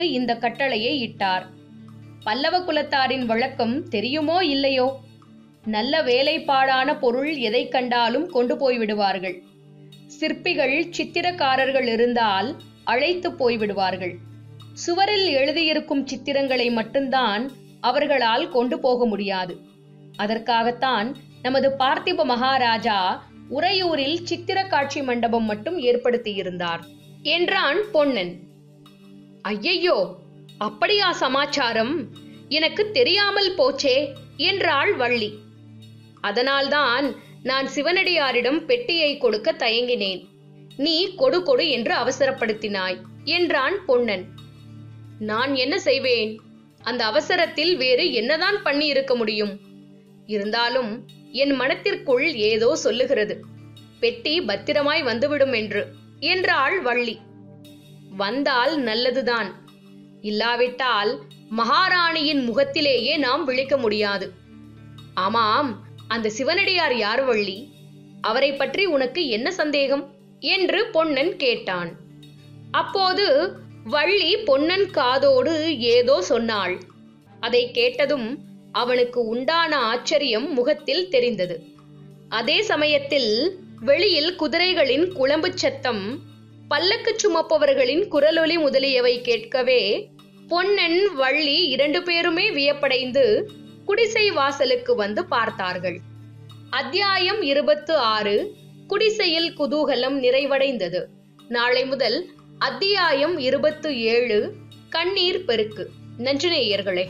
இந்த கட்டளையை இட்டார் பல்லவ குலத்தாரின் வழக்கம் தெரியுமோ இல்லையோ நல்ல வேலைப்பாடான பொருள் எதை கண்டாலும் கொண்டு போய் விடுவார்கள் சிற்பிகள் சித்திரக்காரர்கள் இருந்தால் அழைத்து போய் விடுவார்கள் சுவரில் எழுதியிருக்கும் சித்திரங்களை மட்டும்தான் அவர்களால் கொண்டு போக முடியாது அதற்காகத்தான் நமது பார்த்திப மகாராஜா உறையூரில் சித்திர காட்சி மண்டபம் மட்டும் ஏற்படுத்தியிருந்தார் என்றான் பொன்னன் ஐயையோ அப்படியா சமாச்சாரம் எனக்கு தெரியாமல் போச்சே என்றாள் வள்ளி அதனால்தான் நான் சிவனடியாரிடம் பெட்டியை கொடுக்க தயங்கினேன் நீ கொடு கொடு என்று அவசரப்படுத்தினாய் என்றான் பொன்னன் நான் என்ன செய்வேன் அந்த அவசரத்தில் வேறு என்னதான் பண்ணி இருக்க முடியும் இருந்தாலும் என் மனத்திற்குள் ஏதோ சொல்லுகிறது பெட்டி பத்திரமாய் வந்துவிடும் என்று என்றாள் வள்ளி வந்தால் நல்லதுதான் இல்லாவிட்டால் மகாராணியின் முகத்திலேயே நாம் விழிக்க முடியாது ஆமாம் அந்த சிவனடியார் யார் வள்ளி அவரை பற்றி உனக்கு என்ன சந்தேகம் என்று பொன்னன் கேட்டான் அப்போது வள்ளி பொன்னன் காதோடு ஏதோ சொன்னாள் அதை கேட்டதும் அவனுக்கு உண்டான ஆச்சரியம் முகத்தில் தெரிந்தது அதே சமயத்தில் வெளியில் குதிரைகளின் குளம்புச் சத்தம் பல்லக்கு சுமப்பவர்களின் குரலொலி முதலியவை கேட்கவே பொன்னன் வள்ளி இரண்டு பேருமே வியப்படைந்து குடிசை வாசலுக்கு வந்து பார்த்தார்கள் அத்தியாயம் இருபத்து ஆறு குடிசையில் குதூகலம் நிறைவடைந்தது நாளை முதல் அத்தியாயம் இருபத்து ஏழு கண்ணீர் பெருக்கு நன்றினேயர்களே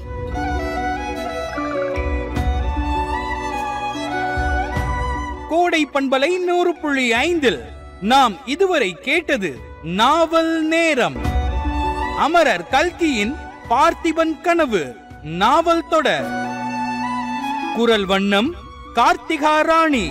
கோடை பண்பலை நூறு புள்ளி ஐந்தில் நாம் இதுவரை கேட்டது நாவல் நேரம் அமரர் கல்கியின் பார்த்திபன் கனவு நாவல் தொடர் குரல் வண்ணம் கார்த்திகா ராணி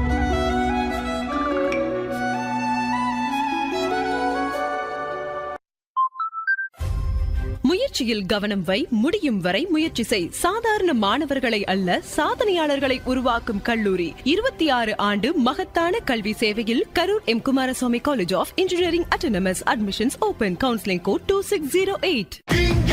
முயற்சியில் கவனம் வை முடியும் வரை முயற்சி செய் சாதாரண மாணவர்களை அல்ல சாதனையாளர்களை உருவாக்கும் கல்லூரி இருபத்தி ஆறு ஆண்டு மகத்தான கல்வி சேவையில் Karur M Kumaraswamy college of engineering autonomous admissions open counselling code two six zero eight